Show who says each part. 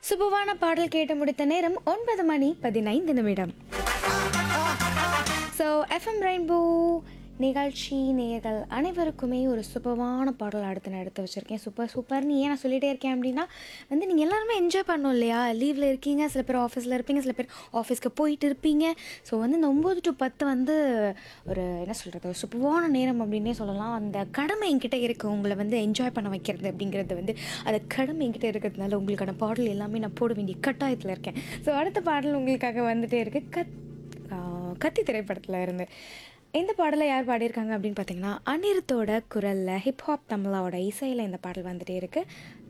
Speaker 1: சுபவான பாடல் கேட்டு முடித்த நேரம் ஒன்பது மணி பதினைந்து நிமிடம் ஸோ எஃப்எம் ரெயின்போ நிகழ்ச்சி நேயர்கள் அனைவருக்குமே ஒரு சூப்பரான பாடல் அடுத்து நான் எடுத்து வச்சுருக்கேன் சூப்பர் சூப்பர்னு ஏன் நான் சொல்லிகிட்டே இருக்கேன் அப்படின்னா வந்து நீங்கள் எல்லாருமே என்ஜாய் பண்ணணும் இல்லையா லீவில் இருக்கீங்க சில பேர் ஆஃபீஸில் இருப்பீங்க சில பேர் ஆஃபீஸ்க்கு போயிட்டு இருப்பீங்க ஸோ வந்து இந்த ஒம்பது டு பத்து வந்து ஒரு என்ன சொல்கிறது ஒரு சூப்பரான நேரம் அப்படின்னே சொல்லலாம் அந்த கடமை என்கிட்ட இருக்குது உங்களை வந்து என்ஜாய் பண்ண வைக்கிறது அப்படிங்கிறது வந்து அந்த கடமை என்கிட்ட இருக்கிறதுனால உங்களுக்கான பாடல் எல்லாமே நான் போட வேண்டிய கட்டாயத்தில் இருக்கேன் ஸோ அடுத்த பாடல் உங்களுக்காக வந்துட்டே இருக்கு கத் ஆஹ் கத்தி திரைப்படத்தில் இருந்து இந்த பாடலை யார் பாடியிருக்காங்க அப்படின்னு பார்த்தீங்கன்னா அனிருத்தோட குரலில் ஹிப்ஹாப் தமிழாவோட இசையில் இந்த பாடல் வந்துட்டே இருக்கு